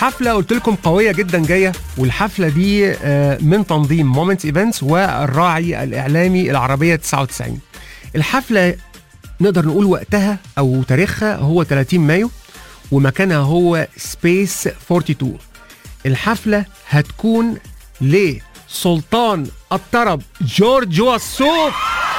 حفله قلت لكم قويه جدا جايه والحفله دي آه، من تنظيم مومنت ايفنتس والراعي الاعلامي العربيه 99 الحفله نقدر نقول وقتها او تاريخها هو 30 مايو ومكانها هو سبيس 42 الحفله هتكون لسلطان الطرب جورج وسوف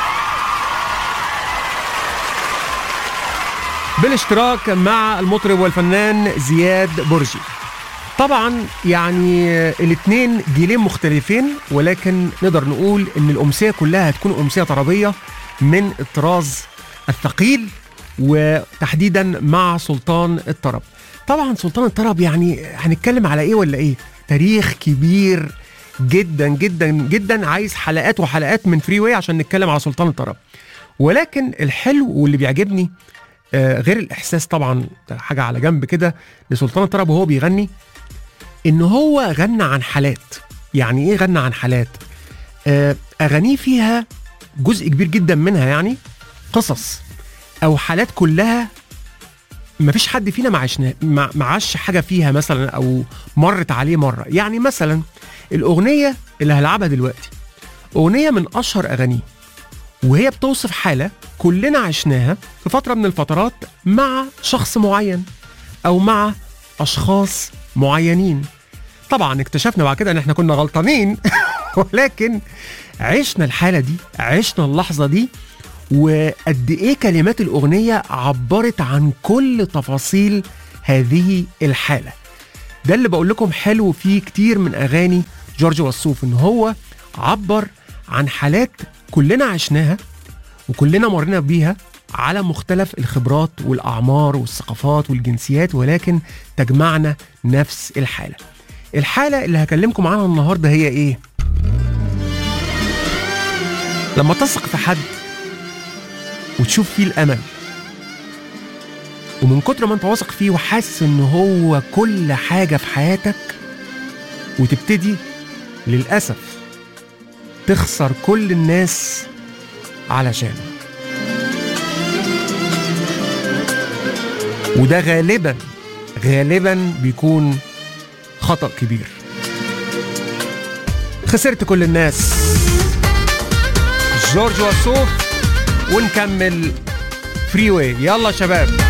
بالاشتراك مع المطرب والفنان زياد برجي طبعا يعني الاثنين جيلين مختلفين ولكن نقدر نقول ان الامسيه كلها هتكون امسيه طربيه من الطراز الثقيل وتحديدا مع سلطان الطرب طبعا سلطان الطرب يعني هنتكلم على ايه ولا ايه تاريخ كبير جدا جدا جدا عايز حلقات وحلقات من فري واي عشان نتكلم على سلطان الطرب ولكن الحلو واللي بيعجبني آه، غير الاحساس طبعا ده حاجه على جنب كده لسلطان الطرب وهو بيغني ان هو غنى عن حالات يعني ايه غنى عن حالات آه، اغانيه فيها جزء كبير جدا منها يعني قصص او حالات كلها مفيش حد فينا ما عشنا ما ما عاش حاجه فيها مثلا او مرت عليه مره يعني مثلا الاغنيه اللي هلعبها دلوقتي اغنيه من اشهر اغانيه وهي بتوصف حاله كلنا عشناها في فتره من الفترات مع شخص معين او مع اشخاص معينين طبعا اكتشفنا بعد كده ان احنا كنا غلطانين ولكن عشنا الحاله دي عشنا اللحظه دي وقد ايه كلمات الاغنيه عبرت عن كل تفاصيل هذه الحاله ده اللي بقول لكم حلو فيه كتير من اغاني جورج وسوف ان هو عبر عن حالات كلنا عشناها وكلنا مرينا بيها على مختلف الخبرات والاعمار والثقافات والجنسيات ولكن تجمعنا نفس الحاله الحاله اللي هكلمكم عنها النهارده هي ايه لما تثق في حد وتشوف فيه الامل ومن كتر ما انت واثق فيه وحاسس ان هو كل حاجه في حياتك وتبتدي للاسف تخسر كل الناس علشانه وده غالبا غالبا بيكون خطأ كبير خسرت كل الناس جورج وسوف ونكمل فري واي يلا شباب